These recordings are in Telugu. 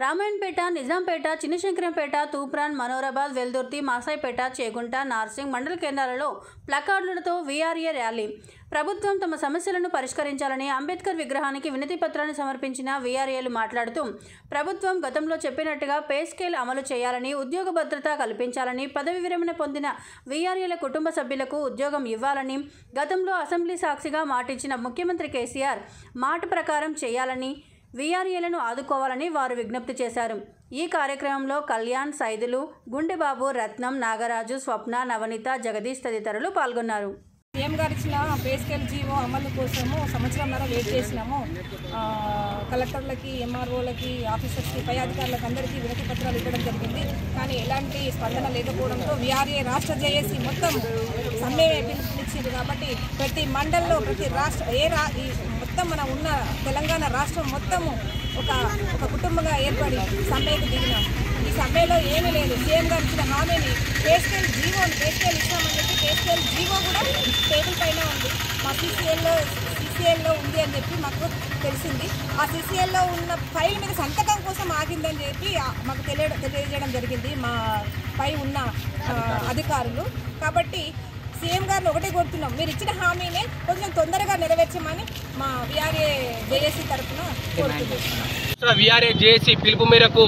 రామాయణపేట నిజాంపేట చిన్నశంకరంపేట తూప్రాన్ మనోరాబాద్ వెల్దుర్తి మాసాయిపేట చేగుంట నార్సింగ్ మండల కేంద్రాలలో ప్లకార్డులతో వీఆర్ఏ ర్యాలీ ప్రభుత్వం తమ సమస్యలను పరిష్కరించాలని అంబేద్కర్ విగ్రహానికి వినతి పత్రాన్ని సమర్పించిన వీఆర్ఏలు మాట్లాడుతూ ప్రభుత్వం గతంలో చెప్పినట్టుగా పే స్కేల్ అమలు చేయాలని ఉద్యోగ భద్రత కల్పించాలని పదవి విరమణ పొందిన వీఆర్ఏల కుటుంబ సభ్యులకు ఉద్యోగం ఇవ్వాలని గతంలో అసెంబ్లీ సాక్షిగా మాటిచ్చిన ముఖ్యమంత్రి కేసీఆర్ మాట ప్రకారం చేయాలని వీఆర్ఏలను ఆదుకోవాలని వారు విజ్ఞప్తి చేశారు ఈ కార్యక్రమంలో కళ్యాణ్ సైదులు గుండెబాబు రత్నం నాగరాజు స్వప్న నవనీత జగదీష్ తదితరులు పాల్గొన్నారు సీఎం గారు ఇచ్చిన పే స్కేల్ జీవో అమలు కోసము సంవత్సరంన్నర వెయిట్ చేసినాము ఆ, కలెక్టర్లకి ఎంఆర్ఓలకి ఆఫీసర్స్కి పై అధికారులకు అందరికీ వినతి పత్రాలు ఇవ్వడం జరిగింది కానీ ఎలాంటి స్పందన లేకపోవడంతో విఆర్ఏ రాష్ట్ర జేఏసీ మొత్తం సమ్మె పిలుపునిచ్చింది కాబట్టి ప్రతి మండల్లో ప్రతి రాష్ట్ర ఏ రా ఈ మొత్తం మన ఉన్న తెలంగాణ రాష్ట్రం మొత్తము ఒక ఒక కుటుంబంగా ఏర్పడి సమ్మెకు దిగినాం ఈ సమ్మెలో ఏమీ లేదు సీఎం గారు ఇచ్చిన హామీని పేస్కేల్ జీవో పేస్కేల్ ఇస్తామని చెప్పి పేస్కేల్ జీవో కూడా టేబుల్ పైన ఉంది మా సీసీఎల్లో సీసీఎల్లో ఉంది అని చెప్పి మాకు తెలిసింది ఆ సీసీఎల్లో ఉన్న ఫైల్ మీద సంతకం కోసం ఆగిందని చెప్పి ఆ, మాకు తెలియ తెలియజేయడం జరిగింది మా పై ఉన్న ఆ, అధికారులు కాబట్టి సీఎం గారిని ఒకటే కోరుతున్నాం మీరు ఇచ్చిన హామీని కొంచెం తొందరగా నెరవేర్చమని మా విఆర్ఏ జేఏసీ తరఫున కోరుతున్నాం రాష్ట్ర విఆర్ఏ జేఏసీ పిలుపు మేరకు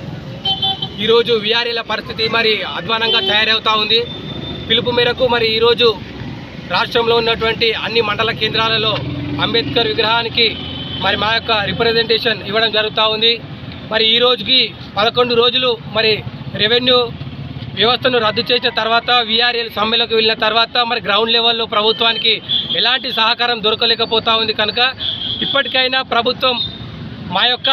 ఈరోజు విఆర్ఏల పరిస్థితి మరి అధ్వానంగా తయారవుతా ఉంది పిలుపు మేరకు మరి ఈరోజు రాష్ట్రంలో ఉన్నటువంటి అన్ని మండల కేంద్రాలలో అంబేద్కర్ విగ్రహానికి మరి మా యొక్క రిప్రజెంటేషన్ ఇవ్వడం జరుగుతూ ఉంది మరి ఈ రోజుకి పదకొండు రోజులు మరి రెవెన్యూ వ్యవస్థను రద్దు చేసిన తర్వాత వీఆర్ఎల్ సమ్మెలకు వెళ్ళిన తర్వాత మరి గ్రౌండ్ లెవెల్లో ప్రభుత్వానికి ఎలాంటి సహకారం దొరకలేకపోతా ఉంది కనుక ఇప్పటికైనా ప్రభుత్వం మా యొక్క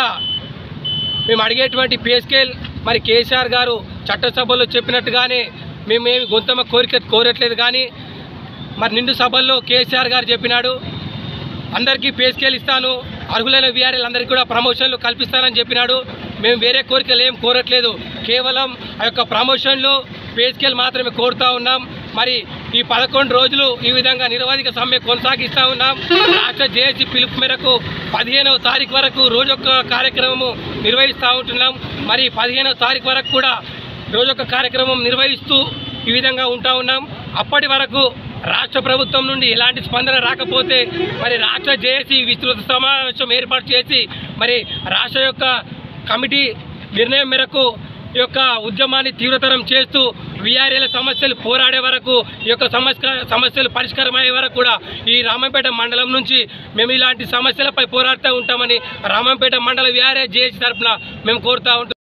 మేము అడిగేటువంటి పే స్కేల్ మరి కేసీఆర్ గారు చట్టసభలో చెప్పినట్టుగానే మేమేమి గొంతమ కోరిక కోరట్లేదు కానీ మరి నిండు సభల్లో కేసీఆర్ గారు చెప్పినాడు అందరికీ పే స్కేల్ ఇస్తాను అర్హులైన వీఆర్ఎల్ అందరికీ కూడా ప్రమోషన్లు కల్పిస్తానని చెప్పినాడు మేము వేరే కోరికలు ఏం కోరట్లేదు కేవలం ఆ యొక్క ప్రమోషన్లు పే స్కేల్ మాత్రమే కోరుతా ఉన్నాం మరి ఈ పదకొండు రోజులు ఈ విధంగా నిరవధిక సమ్మె కొనసాగిస్తూ ఉన్నాం రాష్ట్ర జేఏసీ పిలుపు మేరకు పదిహేనవ తారీఖు వరకు రోజొక్క కార్యక్రమము నిర్వహిస్తూ ఉంటున్నాం మరి పదిహేనవ తారీఖు వరకు కూడా రోజొక్క కార్యక్రమం నిర్వహిస్తూ ఈ విధంగా ఉంటా ఉన్నాం అప్పటి వరకు రాష్ట్ర ప్రభుత్వం నుండి ఎలాంటి స్పందన రాకపోతే మరి రాష్ట్ర జేఏసీ విస్తృత సమావేశం ఏర్పాటు చేసి మరి రాష్ట్ర యొక్క కమిటీ నిర్ణయం మేరకు ఈ యొక్క ఉద్యమాన్ని తీవ్రతరం చేస్తూ వీఆర్ఏల సమస్యలు పోరాడే వరకు ఈ యొక్క సమస్య సమస్యలు పరిష్కారం అయ్యే వరకు కూడా ఈ రామంపేట మండలం నుంచి మేము ఇలాంటి సమస్యలపై పోరాడుతూ ఉంటామని రామంపేట మండల వీఆర్ఏ జేఏసీ తరఫున మేము కోరుతా ఉంటాం